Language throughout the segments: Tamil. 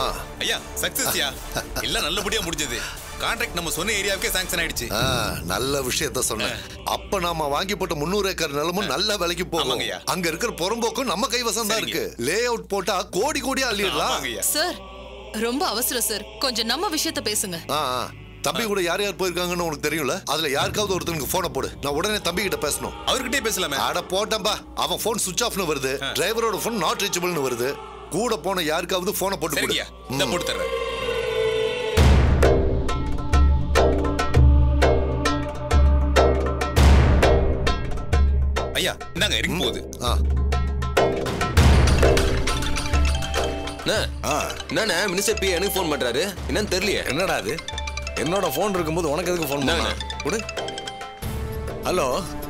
ஐயா சக்சஸ்யா எல்லாம் நல்லபடியா முடிஞ்சது கான்ட்ராக்ட் நம்ம சொன்ன ஏரியாவுக்கே சாங்ஷன் ஆயிடுச்சு ஆ, நல்ல விஷயத்த சொன்னேன் அப்ப நாம வாங்கி போட்ட முன்னூறு ஏக்கர் நிலமும் நல்ல விலைக்கு போகும் ஆமாங்கய்யா. அங்க இருக்கிற புறம்போக்கும் நம்ம கைவசம் தான் சரிங்க. இருக்கு லே அவுட் போட்டா கோடி கோடியா அள்ளிடலாம் ஆமாங்கய்யா சார் ரொம்ப அவசரம் சார் கொஞ்சம் நம்ம விஷயத்த பேசுங்க ஆ, ஆ. தம்பி கூட யார் யார் போயிருக்காங்கன்னு உனக்கு தெரியும்ல அதுல யாருக்காவது ஒருத்தனுக்கு போனை போடு நான் உடனே தம்பி கிட்ட பேசணும் அவர்கிட்டயே பேசலாமே அட போட்டம்பா அவன் போன் சுவிச் ஆஃப்னு வருது டிரைவரோட போன் நாட் ரீச்சபிள்னு வருது கூட போன யாருக்காவது போனை போட்டு கொடு சரிங்கய்யா இந்த போட்டு தர்றேன் ஐயா இந்தாங்க இறங்கி போகுது ஆ. என்னண்ணே மினிஸ்டர் பி எனக்கு ஃபோன் பண்றாரு என்னன்னு தெரியலையே என்னடா அது என்னோட ஃபோன் இருக்கும்போது உனக்கு எதுக்கு ஃபோன் பண்ண இந்தாங்க. கொடு ஹலோ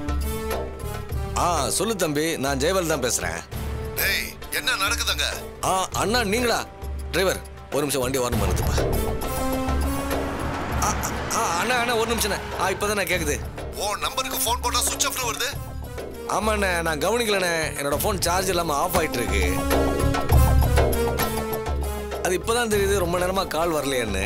ஆ சொல்லு தம்பி நான் ஜெயவேல் தான் பேசுறேன் டேய் என்ன நடக்குதுங்க ஆ அண்ணா நீங்களா டிரைவர் ஒரு நிமிஷம் வண்டி வரணும் நிறுத்துப்பா ஆ, ஆ, அண்ணா அண்ணா ஒரு நிமிஷம் ஆ இப்போதான் நான் கேட்குது உன் நம்பருக்கு போன் போட்டா சுவிச் ஆஃப்னு வருது ஆமாண்ணே நான் கவனிக்கலண்ணே என்னோட ஃபோன் சார்ஜ் இல்லாமல் ஆஃப் ஆயிட்டு இருக்கு அது இப்போதான் தெரியுது ரொம்ப நேரமா கால் வரலையேன்னு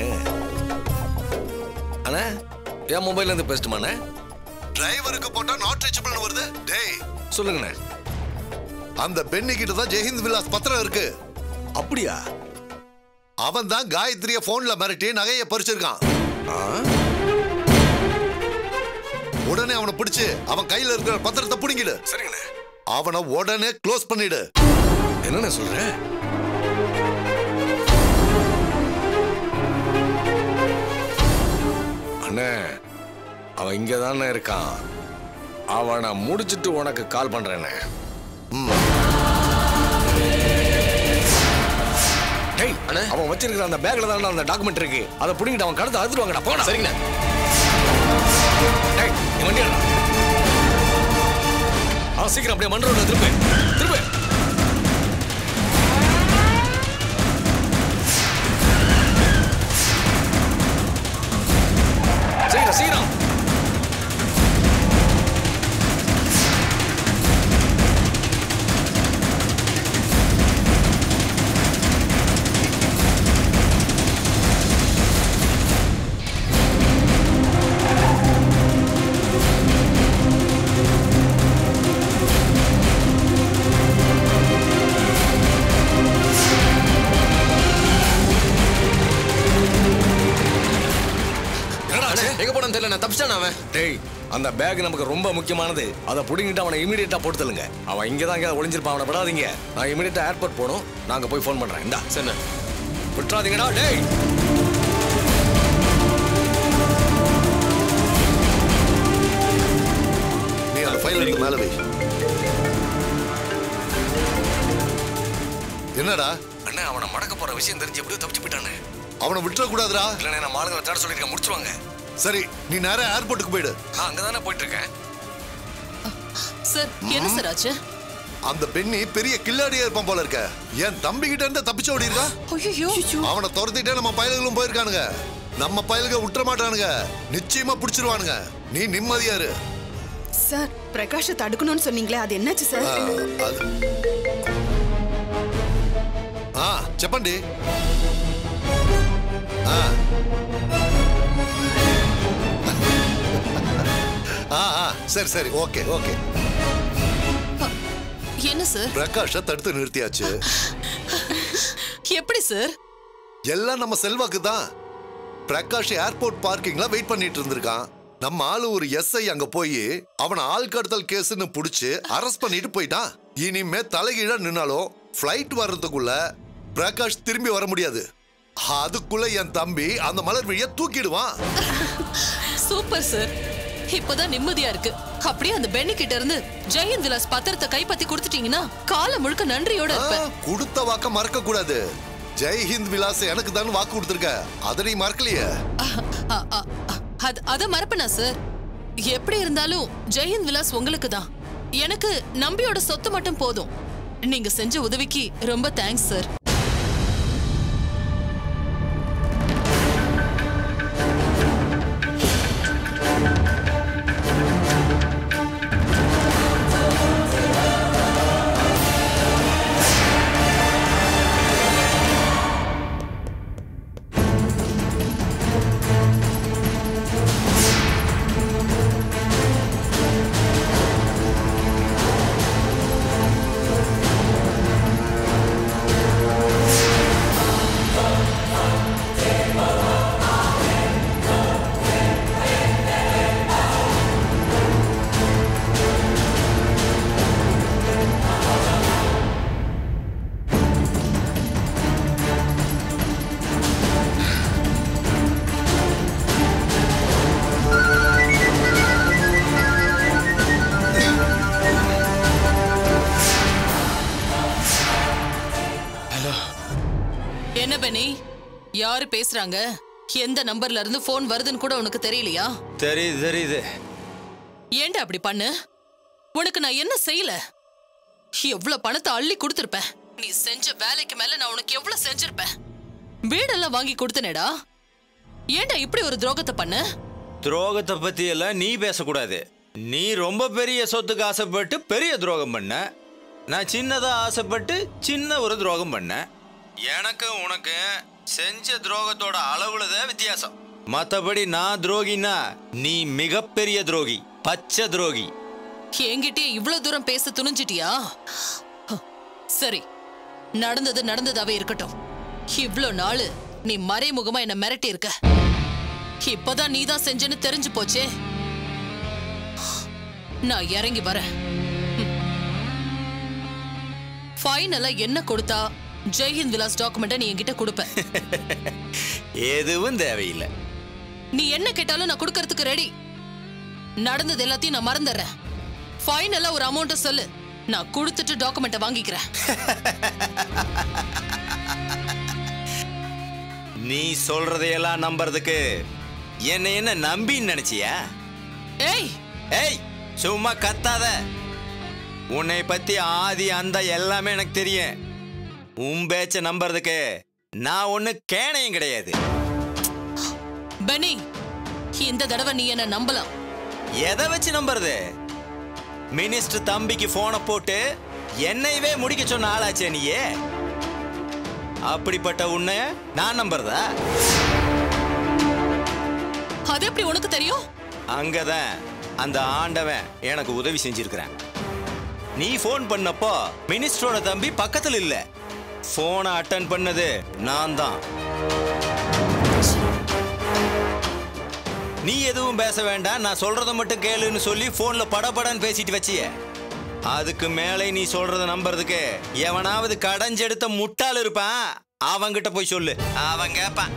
அண்ணா என் மொபைல்ல இருந்து பேசட்டுமாண்ணே டிரைவருக்கு போட்டா நாட் ரீச்சபிள்னு வருது டேய் சொல்லுங்கண்ணே அந்த பென்னி கிட்ட தான் ஜெயஹிந்த் விலாஸ் பத்திரம் இருக்கு அப்படியா அவன் தான் காயத்ரிய போன்ல மிரட்டி நகையை பறிச்சிருக்கான் ஆ உடனே அவனை பிடிச்சு அவன் கையில இருக்கிற பத்திரத்தை புடுங்கிடு சரிங்கண்ணே அவனை உடனே க்ளோஸ் பண்ணிடு என்னண்ணே சொல்ற அண்ணே அவன் இங்க தானே இருக்கான் அவனை முடிச்சிட்டு உனக்கு கால் பண்றேண்ணே டேய் அண்ணே. அவன் வச்சிருக்கிற அந்த பேக்ல தான் அந்த டாக்குமெண்ட் இருக்கு அதை புடிங்கிட்டு அவன் கடத்த அறுத்துருவாங்கடா போடா சரிங்கண்ணே டேய் நீ வண்டி எடுடா. ஆ சீக்கிரம் அப்படியே மண் ரோட்ல திருப்பு திருப்பு சீக்கிரம் சீக்கிரம் என்னடா அண்ணே ஆச்சு? எங்க போனான்னு தெரியல நான் தப்பிச்சிட்டான் அவன் டேய் அந்த பேக் நமக்கு ரொம்ப முக்கியமானது அதை புடிங்கிட்டு அவனை இமீடியட்டா போட்டு தள்ளுங்க அவன் இங்க தான் எங்கேயாவது ஒளிஞ்சிருப்பான் அவனை விடாதீங்க நான் இமீடியட்டா ஏர்போர்ட் போகணும் நாங்க போய் ஃபோன் பண்றேன் இந்தா சரிண்ணே விட்டுறாதீங்கடா டேய் நீ அந்த ஃபைல் எடுத்து மேல வை என்னடா அண்ணா அவனை மடக்க போற விஷயம் தெரிஞ்சு எப்படியோ தப்பிச்சு போயிட்டானே அவனை விட்டுற கூடாதுடா இல்லைண்ணே நான் ஆளுங்களை தேட சொல்லியிருக்கேன் முடிச்சிருவாங்க சரி நீ நேரா ஏர்போர்ட்டுக்கு போயிடு நான் அங்கதானே போயிட்டு இருக்கேன் சார் என்ன சார் ஆச்சு அந்த பெண்ணி பெரிய கில்லாடியா இருப்பான் போல இருக்க என் தம்பி கிட்ட இருந்து தப்பிச்சு ஓடி இருக்கா ஐயோ அவனை துரத்திட்டே நம்ம பயல்களும் போயிருக்கானுங்க நம்ம பயலுக விட்டுற மாட்டானுங்க நிச்சயமா பிடிச்சிருவானுங்க நீ நிம்மதியா இரு சார் பிரகாஷை தடுக்கணும்னு சொன்னீங்களே அது என்னாச்சு சார் ஆ, அது ఆ చెప్పండి ఆ. ఆ, ఆ, சரி சரி ஓகே ஓகே என்ன சார் பிரகாஷ தடுத்து நிறுத்தியாச்சு எப்படி சார் எல்லாம் நம்ம செல்வாக்கு தான் பிரகாஷ் ஏர்போர்ட் பார்க்கிங்ல வெயிட் பண்ணிட்டு இருந்திருக்கான் நம்ம ஆளு ஒரு எஸ்ஐ அங்க போய் அவனை ஆள் கடத்தல் கேஸ்னு புடிச்சு அரெஸ்ட் பண்ணிட்டு போயிட்டான் இனிமே தலைகீழ நின்னாலும் ஃப்ளைட் வர்றதுக்குள்ள பிரகாஷ் திரும்பி வர முடியாது அதுக்குள்ள என் தம்பி அந்த மலர் விழிய தூக்கிடுவான் சூப்பர் சார் இப்பதான் நிம்மதியா இருக்கு அப்படியே அந்த பென்னி கிட்ட இருந்து ஜெயந்த் விலாஸ் பத்திரத்தை கைப்பத்தி கொடுத்துட்டீங்கன்னா காலம் முழுக்க நன்றியோட ஆ, இருப்பேன் கொடுத்த வாக்க மறக்க கூடாது ஜெய் ஹிந்த் விலாஸ் எனக்கு தான் வாக்கு கொடுத்துருக்க அதை நீ மறக்கலையே அ- அ- அ- அ- அது அத மறப்பனா சார் எப்படி இருந்தாலும் ஜெயந்த் விலாஸ் உங்களுக்கு தான் எனக்கு நம்பியோட சொத்து மட்டும் போதும் நீங்க செஞ்ச உதவிக்கு ரொம்ப தேங்க்ஸ் சார் என்ன பெனி யாரு பேசுறாங்க எந்த நம்பர்ல இருந்து போன் வருதுன்னு கூட உனக்கு தெரியலையா தெரியுது தெரியுது ஏன்டா அப்படி பண்ணு உனக்கு நான் என்ன செய்யல எவ்வளவு பணத்தை அள்ளி கொடுத்திருப்பேன் நீ செஞ்ச வேலைக்கு மேல நான் உனக்கு எவ்வளவு செஞ்சிருப்பேன் வீடெல்லாம் வாங்கி கொடுத்தனேடா ஏன்டா இப்படி ஒரு துரோகத்தை பண்ண துரோகத்தை பத்தி எல்லாம் நீ பேசக்கூடாது நீ ரொம்ப பெரிய சொத்துக்கு ஆசைப்பட்டு பெரிய துரோகம் பண்ண நான் சின்னதா ஆசைப்பட்டு சின்ன ஒரு துரோகம் பண்ண எனக்கு உனக்கு செஞ்ச துரோகத்தோட அளவுல தான் வித்தியாசம் மத்தபடி நான் துரோகினா நீ மிகப்பெரிய துரோகி பச்சை துரோகி என்கிட்டயே இவ்வளவு தூரம் பேச துணிஞ்சிட்டியா ஹ, சரி நடந்தது நடந்ததாவே இருக்கட்டும் இவ்ளோ நாளு நீ மறைமுகமா என்ன மிரட்டி இருக்க இப்பதான் நீதான் செஞ்சேன்னு தெரிஞ்சு போச்சே நான் இறங்கி வரேன் ஃபைனலா என்ன கொடுத்தா ஜெய்ஹிந்த் விலாஸ் டாக்குமெண்ட்டை நீ என்கிட்ட கொடுப்ப எதுவும் தேவையில்லை நீ என்ன கேட்டாலும் நான் கொடுக்கறதுக்கு ரெடி நடந்தது எல்லாத்தையும் நான் மறந்துடுறேன் ஃபைனலா ஒரு அமௌண்ட்டை சொல்லு நான் கொடுத்துட்டு டாக்குமெண்ட்டை வாங்கிக்கிறேன் நீ சொல்றதையெல்லாம் நம்புறதுக்கு என்ன என்ன நம்பின்னு நினைச்சியா ஏய் ஏய் சும்மா கத்தாத உன்னை பத்தி ஆதி அந்த எல்லாமே எனக்கு தெரியும் உன் பேச்ச நம்புறதுக்கு நான் ஒண்ணு கேணையும் கிடையாது பெனி இந்த தடவை நீ என்ன நம்பலாம் எதை வச்சு நம்புறது மினிஸ்டர் தம்பிக்கு போனை போட்டு என்னையவே முடிக்க சொன்ன ஆளாச்சே நீயே அப்படிப்பட்ட உன்னை நான் நம்புறதா அது எப்படி உனக்கு தெரியும் அங்கதான் அந்த ஆண்டவன் எனக்கு உதவி செஞ்சிருக்கிறான் நீ ஃபோன் பண்ணப்போ மினிஸ்டரோட தம்பி பக்கத்துல இல்ல போனை அட்டன் பண்ணது நான் தான் நீ எதுவும் பேச வேண்டாம் நான் சொல்றத மட்டும் கேளுன்னு சொல்லி போன்ல படபடன்னு பேசிட்டு வச்சிய அதுக்கு மேலே நீ சொல்றத நம்புறதுக்கு எவனாவது கடைஞ்செடுத்த முட்டாள் இருப்பான் அவங்கிட்ட போய் சொல்லு அவன் கேட்பான்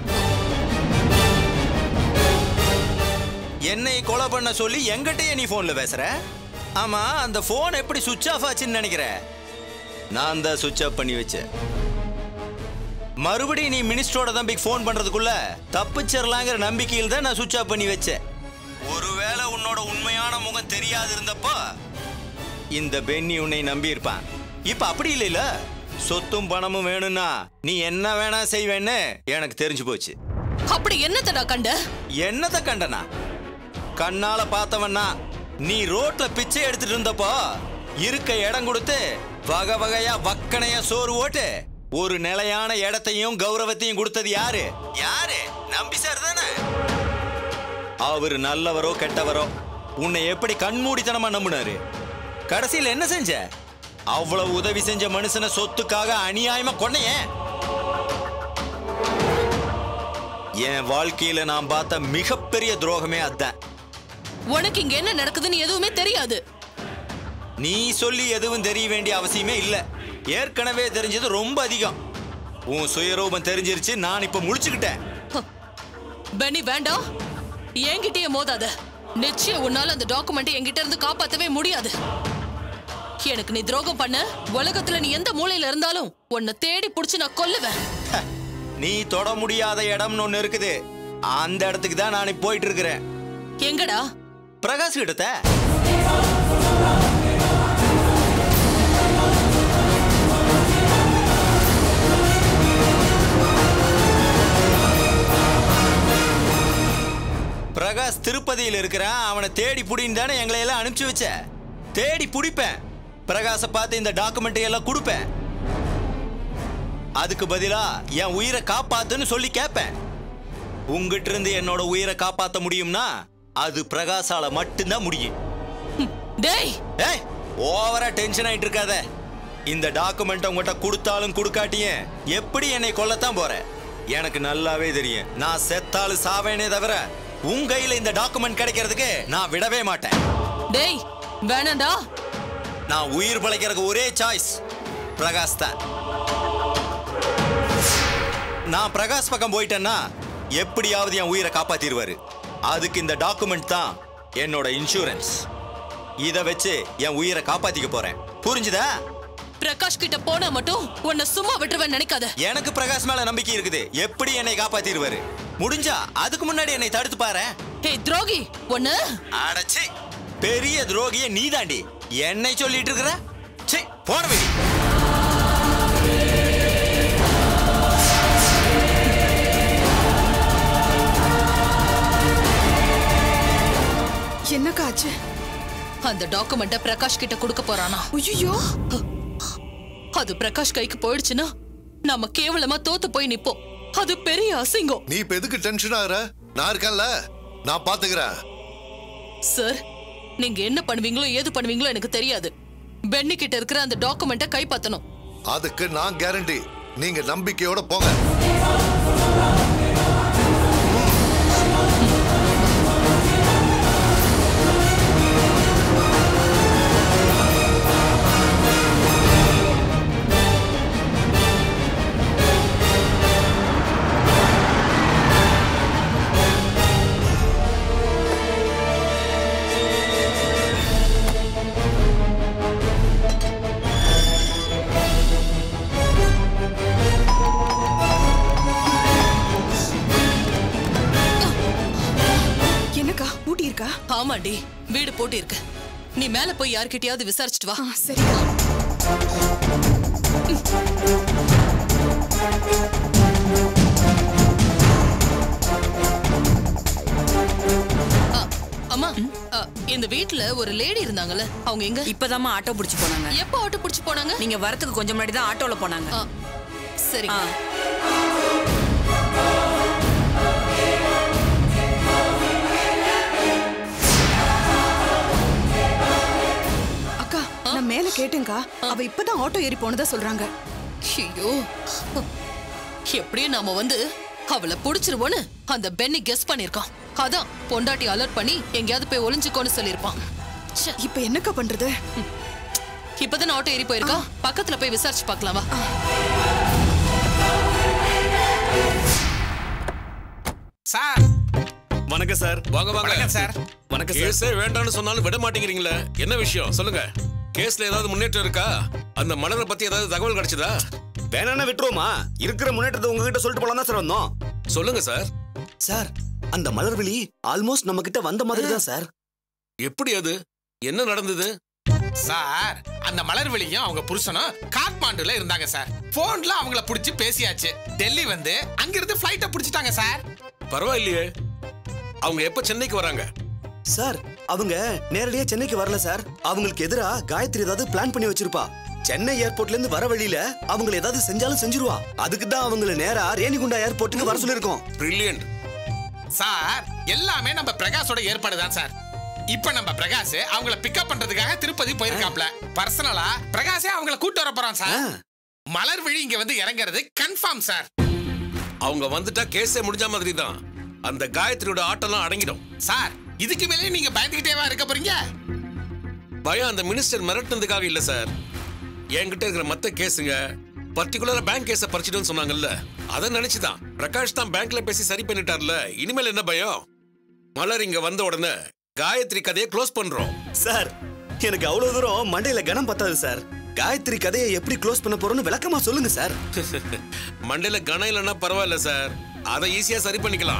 என்னை கொலை பண்ண சொல்லி எங்கிட்டயே நீ போன்ல பேசுற ஆமா அந்த போன் எப்படி சுவிட்ச் ஆஃப் ஆச்சுன்னு நினைக்கிற நான் தான் சுவிட்ச் ஆஃப் பண்ணி வச்சேன் மறுபடியும் நீ மினிஸ்டரோட தம்பிக்கு ஃபோன் பண்றதுக்குள்ள தப்பிச்சிடலாங்கிற நம்பிக்கையில் தான் நான் சுவிட்ச் ஆஃப் பண்ணி வச்சேன் ஒருவேளை உன்னோட உண்மையான முகம் தெரியாது இருந்தப்போ இந்த பென்னி உன்னை நம்பி இருப்பான் இப்ப அப்படி இல்லைல சொத்தும் பணமும் வேணும்னா நீ என்ன வேணா செய்வேன்னு எனக்கு தெரிஞ்சு போச்சு அப்படி என்னத்தடா கண்ட என்னத்த கண்டனா கண்ணால பார்த்தவன்னா நீ ரோட்ல பிச்சை எடுத்துட்டு இருந்தப்போ இருக்க இடம் கொடுத்து வகை வகையா வக்கனையா சோறு ஓட்டு ஒரு நிலையான இடத்தையும் கௌரவத்தையும் கொடுத்தது யாரு யாரு நம்பி சார் தானே அவரு நல்லவரோ கெட்டவரோ உன்னை எப்படி கண்மூடித்தனமா நம்பினாரு கடைசியில் என்ன செஞ்ச அவ்வளவு உதவி செஞ்ச மனுஷனை சொத்துக்காக அநியாயமா கொன்னையே என் வாழ்க்கையில நான் பார்த்த மிகப்பெரிய துரோகமே அதான் உனக்கு இங்க என்ன நடக்குதுன்னு எதுவுமே தெரியாது நீ சொல்லி எதுவும் தெரிய வேண்டிய அவசியமே இல்ல ஏற்கனவே தெரிஞ்சது ரொம்ப அதிகம் உன் சுயரூபம் தெரிஞ்சிருச்சு நான் இப்ப முடிச்சுக்கிட்டேன் பெனி வேண்டாம் என்கிட்டயே மோதாத நிச்சயம் உன்னால அந்த டாக்குமெண்ட் என்கிட்ட இருந்து காப்பாத்தவே முடியாது எனக்கு நீ துரோகம் பண்ண உலகத்துல நீ எந்த மூலையில இருந்தாலும் உன்னை தேடி புடிச்சு நான் கொல்லுவேன் ஹ, நீ தொட முடியாத இடம்னு ஒண்ணு இருக்குது அந்த இடத்துக்கு தான் நான் இப்ப போயிட்டு இருக்கிறேன் எங்கடா பிரகாஷ் கிட்டத்த பிரகாஷ் திருப்பதியில் இருக்கிறான் அவனை தேடி புடின்னு தானே எங்களை எல்லாம் அனுப்பிச்சு வச்ச தேடி புடிப்பேன் பிரகாஷை பார்த்து இந்த டாக்குமெண்ட் எல்லாம் கொடுப்பேன் அதுக்கு பதிலா என் உயிரை காப்பாத்துன்னு சொல்லி கேட்பேன் உங்ககிட்ட இருந்து என்னோட உயிரை காப்பாத்த முடியும்னா அது பிரகாசால மட்டும்தான் முடியும் டேய் ஏய் ஓவரா டென்ஷன் ஆயிட்டு இருக்காத இந்த டாக்குமெண்ட் உங்ககிட்ட கொடுத்தாலும் கொடுக்காட்டியும் எப்படி என்னை கொல்லத்தான் போற எனக்கு நல்லாவே தெரியும் நான் செத்தாலும் சாவேனே தவிர உன் கையில இந்த டாக்குமெண்ட் கிடைக்கிறதுக்கு நான் விடவே மாட்டேன் டேய் வேணாண்டா நான் உயிர் பிழைக்கிறதுக்கு ஒரே சாய்ஸ் பிரகாஷ் தான் நான் பிரகாஷ் பக்கம் போயிட்டேன்னா எப்படியாவது என் உயிரை காப்பாத்திடுவாரு அதுக்கு இந்த டாக்குமெண்ட் தான் என்னோட இன்சூரன்ஸ் இதை வச்சு என் உயிரை காப்பாத்திக்க போறேன் புரிஞ்சுதா பிரகாஷ் கிட்ட போனா மட்டும் உன்னை சும்மா விட்டுருவேன் நினைக்காத எனக்கு பிரகாஷ் மேல நம்பிக்கை இருக்குது எப்படி என்னை காப்பாத்திடுவாரு முடிஞ்சா அதுக்கு முன்னாடி என்னை தடுத்து பாரு ஹே துரோகி ஒண்ணு அடச்சி பெரிய துரோகிய நீதாண்டி என்னை சொல்லிட்டு இருக்கிற சே போன வெளி என்னக்கா ஆச்சு அந்த டாக்குமெண்ட்ட பிரகாஷ் கிட்ட கொடுக்க போறானா ஐயோ அது பிரகாஷ் கைக்கு போயிடுச்சுன்னா நாம கேவலமா தோத்து போய் நிப்போம் அது பெரிய அசிங்கம் நீ இப்ப எதுக்கு டென்ஷன் ஆகுற நான் இருக்கேன்ல நான் பாத்துக்கிறேன் சார் நீங்க என்ன பண்ணுவீங்களோ ஏது பண்ணுவீங்களோ எனக்கு தெரியாது பென்னி கிட்ட இருக்கிற அந்த டாக்குமெண்ட்டை கைப்பற்றணும் அதுக்கு நான் கேரண்டி நீங்க நம்பிக்கையோட போங்க என்னக்கா ஊட்டி இருக்கா ஆமாண்டி வீடு போட்டு இருக்கு நீ மேல போய் யார்கிட்டயாவது விசாரிச்சுட்டு வா ஆ சரிக்கா ஆ, அம்மா ஆ, இந்த வீட்ல ஒரு லேடி இருந்தாங்கல்ல அவங்க எங்க இப்பதாம்மா ஆட்டோ பிடிச்சு போனாங்க எப்போ ஆட்டோ பிடிச்சு போனாங்க நீங்க வரதுக்கு கொஞ்சம் முன்னாடி தான் ஆட்டோல போனாங்க ஆ, சரி ஆ. அக்கா நான் மேல கேட்டேங்க்கா அவ இப்பதான் ஆட்டோ ஏறி போனதா சொல்றாங்க ஐயோ எப்படியும் நாம வந்து அவளை புடிச்சிருவோன்னு அந்த பென்னி கெஸ் பண்ணிருக்கான் அதான் பொண்டாட்டி அலர்ட் பண்ணி எங்கேயாவது போய் ஒளிஞ்சுக்கோன்னு சொல்லியிருப்பான் ச்சே, இப்ப என்னக்கா பண்றது இப்பதான் ஆட்டோ ஏறி போயிருக்கா பக்கத்துல போய் விசாரிச்சு பார்க்கலாம் வா சார் வணக்கம் சார் வாங்க வாங்க வணக்கம் சார் வணக்கம் சார் கேஸே வேண்டாம்னு சொன்னாலும் விட மாட்டேங்கிறீங்களே என்ன விஷயம் சொல்லுங்க கேஸ்ல ஏதாவது முன்னேற்றம் இருக்கா அந்த மலரை பத்தி ஏதாவது தகவல் கிடைச்சதா வேணாண்ணா விட்டுருவோமா இருக்கிற முன்னேற்றத்தை உங்ககிட்ட சொல்லிட்டு போலாம் தான் சார் வந்தோம் சொல்லுங்க சார் சார் அந்த மலர்விழி ஆல்மோஸ்ட் நம்ம கிட்ட வந்த மாதிரி தான் சார் எப்படி அது என்ன நடந்தது சார் அந்த மலர்வெளியும் அவங்க புருஷனும் காட்மாண்டுல இருந்தாங்க சார் போன்ல அவங்கள புடிச்சு பேசியாச்சு டெல்லி வந்து அங்கிருந்து பிளைட்ட புடிச்சிட்டாங்க சார் பரவாயில்லையே அவங்க எப்ப சென்னைக்கு வராங்க சார் அவங்க நேரடியா சென்னைக்கு வரல சார் அவங்களுக்கு எதிரா காயத்ரி ஏதாவது பிளான் பண்ணி வச்சிருப்பா சென்னை ஏர்போர்ட்ல இருந்து வர வழியில அவங்கள ஏதாவது செஞ்சாலும் செஞ்சிருவா அதுக்கு தான் அவங்கள நேரா ரேணிகுண்டா ஏர்போர்ட்டுக்கு வர சொல்லிருக்கோம் பிரில்லியன்ட் சார் எல்லாமே நம்ம பிரகாஷோட ஏற்பாடு தான் சார் இப்ப நம்ம பிரகாஷ் அவங்கள பிக்கப் பண்றதுக்காக திருப்பதி போயிருக்காப்ல பர்சனலா பிரகாஷே அவங்கள கூட்டு வர போறான் சார் மலர்விழி இங்க வந்து இறங்குறது கன்ஃபார்ம் சார் அவங்க வந்துட்டா கேஸே முடிஞ்ச மாதிரி தான் அந்த காயத்ரியோட ஆட்டம்லாம் அடங்கிடும் சார் இதுக்கு மேலே நீங்க பயந்துகிட்டேவா இருக்க போறீங்க பயம் அந்த மினிஸ்டர் மிரட்டினதுக்காக இல்ல சார் என்கிட்ட இருக்கிற மத்த கேஸுங்க பர்டிகுலரா பேங்க் கேஸ பறிச்சிடுன்னு சொன்னாங்கல்ல அதை நினைச்சுதான் பிரகாஷ் தான் பேங்க்ல பேசி சரி பண்ணிட்டார்ல இனிமேல் என்ன பயம் மலர் இங்க வந்த உடனே காயத்ரி கதையை க்ளோஸ் பண்றோம் சார் எனக்கு அவ்வளவு தூரம் மண்டையில கனம் பத்தாது சார் காயத்ரி கதையை எப்படி க்ளோஸ் பண்ண போறோம்னு விளக்கமா சொல்லுங்க சார் மண்டையில கணம் இல்லைன்னா பரவாயில்ல சார் அதை ஈஸியா சரி பண்ணிக்கலாம்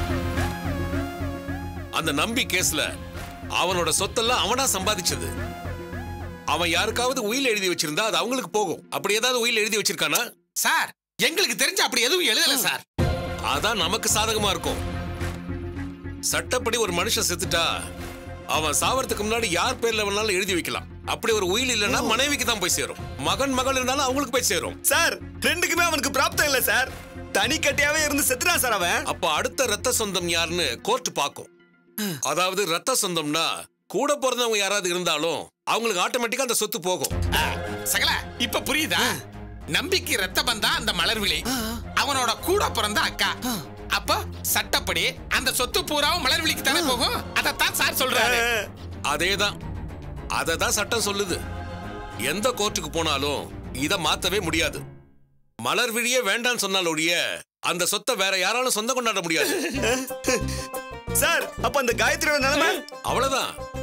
அந்த நம்பி கேஸ்ல அவனோட சொத்தெல்லாம் அவனா சம்பாதிச்சது அவன் யாருக்காவது உயில் எழுதி வச்சிருந்தா அது அவங்களுக்கு போகும் அப்படி ஏதாவது உயில் எழுதி வச்சிருக்கானா சார் எங்களுக்கு தெரிஞ்சு அப்படி எதுவும் எழுதல சார் அதான் நமக்கு சாதகமா இருக்கும் சட்டப்படி ஒரு மனுஷன் செத்துட்டா அவன் சாவறதுக்கு முன்னாடி யார் பேர்ல வேணாலும் எழுதி வைக்கலாம் அப்படி ஒரு உயில் இல்லைன்னா மனைவிக்கு தான் போய் சேரும் மகன் மகள் இருந்தாலும் அவங்களுக்கு போய் சேரும் சார் ரெண்டுக்குமே அவனுக்கு பிராப்தம் இல்ல சார் தனி கட்டியாவே இருந்து செத்துறான் சார் அவன் அப்ப அடுத்த ரத்த சொந்தம் யாருன்னு கோர்ட் பாக்கும் அதாவது ரத்த சொந்தம்னா கூட பிறந்தவங்க யாராவது இருந்தாலும் அவங்களுக்கு ஆட்டோமேட்டிக்கா அந்த சொத்து போகும் ஆ, சகல இப்ப புரியுதா நம்பிக்கை ரத்த பந்தா அந்த மலர்விழி அவனோட கூட பிறந்த அக்கா அப்போ சட்டப்படி அந்த சொத்து பூராவும் மலர்விழிக்கு தானே போகும் அதத்தான் சார் சொல்றாரு அதேதான் அதை தான் சட்டம் சொல்லுது எந்த கோர்ட்டுக்கு போனாலும் இத மாத்தவே முடியாது மலர் விழியே வேண்டான்னு சொன்னால் ஒழிய அந்த சொத்தை வேற யாராலும் சொந்தம் கொண்டாட முடியாது சார் அப்ப அந்த காயத்ரியோட நிலைமை அவ்வளவுதான்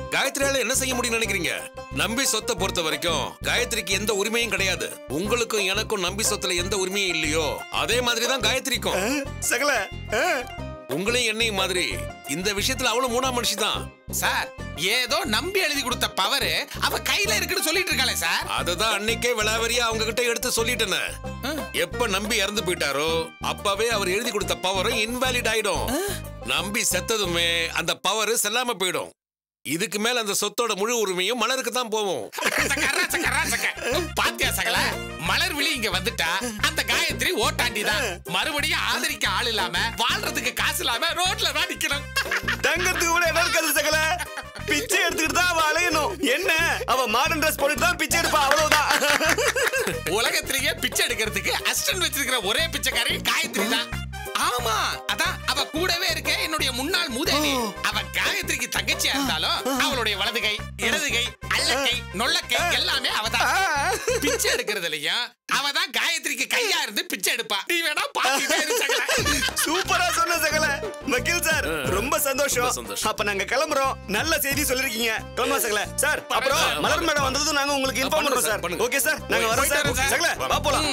காயத்ரியால என்ன செய்ய முடியும்னு நினைக்கிறீங்க நம்பி சொத்தை பொறுத்த வரைக்கும் காயத்ரிக்கு எந்த உரிமையும் கிடையாது உங்களுக்கும் எனக்கும் நம்பி சொத்துல எந்த உரிமையும் இல்லையோ அதே மாதிரி தான் காயத்ரிக்கும் சகல உங்களையும் என்னையும் மாதிரி இந்த விஷயத்துல அவளும் மூணாம் மனுஷி தான் சார் ஏதோ நம்பி எழுதி கொடுத்த பவர் அவ கையில இருக்குன்னு சொல்லிட்டு இருக்காளே சார் அததான் அன்னைக்கே விளாவரியா அவங்க கிட்ட எடுத்து சொல்லிட்டேனே எப்ப நம்பி இறந்து போயிட்டாரோ அப்பவே அவர் எழுதி கொடுத்த பவரும் இன்வாலிட் ஆயிடும் நம்பி செத்ததுமே அந்த பவர் செல்லாம போயிடும் இதுக்கு மேல அந்த சொத்தோட முழு உரிமையும் மலருக்கு தான் போவோம் ராசக்க, ராசக்க. பாத்தியா சகல மலர் விழி இங்க வந்துட்டா அந்த காயத்ரி ஓட்டாண்டி தான் மறுபடியும் ஆதரிக்க ஆள் இல்லாம வாழ்றதுக்கு காசு இல்லாம ரோட்ல தான் நிக்கணும் தங்கத்துக்கு கூட இடம் இருக்காது சகல பிச்சை எடுத்துக்கிட்டு தான் அவ அலையணும் என்ன அவ மாடர்ன் ட்ரெஸ் போட்டுட்டு தான் பிச்சை எடுப்பா அவ்வளவுதான் உலகத்திலேயே பிச்சை எடுக்கிறதுக்கு அசிஸ்டன்ட் வச்சிருக்கிற ஒரே பிச்சைக்காரி காயத்ரி தான் ஆமா அதான் அவ கூடவே இருக்க என்னுடைய முன்னாள் மூதேவி அவ காயத்ரிக்கு தங்கச்சியா இருந்தாலும் அவளுடைய வலது கை இடது கை அல்லக்கை நொல்லக்கை எல்லாமே அவதான் பிச்சை எடுக்கிறதுலயும் அவதான் காயத்ரிக்கு கையா இருந்து பிச்சை எடுப்பா நீ வேணா பாத்துட்டே இரு சகல. சூப்பரா சொன்ன சகல வக்கீல் சார் ரொம்ப சந்தோஷம் அப்ப நாங்க கிளம்புறோம் நல்ல செய்தி சொல்லிருக்கீங்க கிளம்பா சகல சார் அப்புறம் மலர் மேடம் வந்ததும் நாங்க உங்களுக்கு இன்ஃபார்ம் பண்றோம் சார் ஓகே சார் நாங்க வரோம் சார் போயிட்டு வரேன் சார். சகல வா போலாம்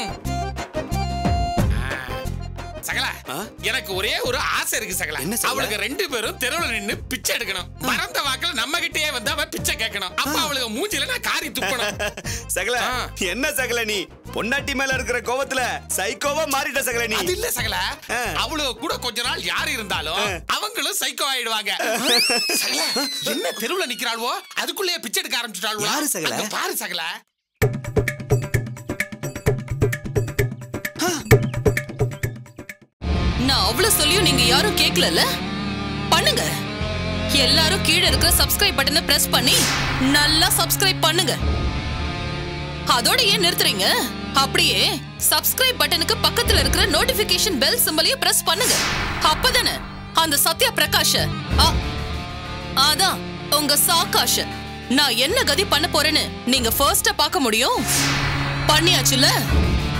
சகல எனக்கு ஒரே ஒரு ஆசை இருக்கு சகல என்ன சகல? அவளுக்கு ரெண்டு பேரும் தெருவுல நின்னு பிச்சை எடுக்கணும் மறந்த வாக்குல நம்ம கிட்டயே வந்து அவ பிச்சை கேட்கணும் அப்ப அவளுக்கு மூஞ்சில நான் காரி துப்பணும் சகல என்ன சகல நீ பொண்டாட்டி மேல இருக்கிற கோவத்துல சைக்கோவா மாறிட்ட சகல நீ அது இல்ல சகல அவளுக்கு கூட கொஞ்ச நாள் யார் இருந்தாலும் அவங்களும் சைக்கோ ஆயிடுவாங்க சகல என்ன தெருவுல நிக்கிறாள்வோ அதுக்குள்ளேயே பிச்சை எடுக்க ஆரம்பிச்சுட்டாள்வோ யாரு சகல? அங்க பாரு சகல நான் அவ்வளவு சொல்லியும் நீங்க யாரும் கேட்கலல்ல பண்ணுங்க எல்லாரும் கீழே இருக்கிற சப்ஸ்கிரைப் பட்டனை பிரஸ் பண்ணி நல்லா சப்ஸ்கிரைப் பண்ணுங்க அதோட ஏன் நிறுத்துறீங்க அப்படியே சப்ஸ்கிரைப் பட்டனுக்கு பக்கத்துல இருக்கிற நோட்டிபிகேஷன் பெல் சிம்பலையும் பிரஸ் பண்ணுங்க அப்பதானே அந்த சத்யா பிரகாஷ் அ- அதான் உங்க சாகாஷ் நான் என்ன கதி பண்ண போறேன்னு நீங்க ஃபர்ஸ்டா பார்க்க முடியும் பண்ணியாச்சுல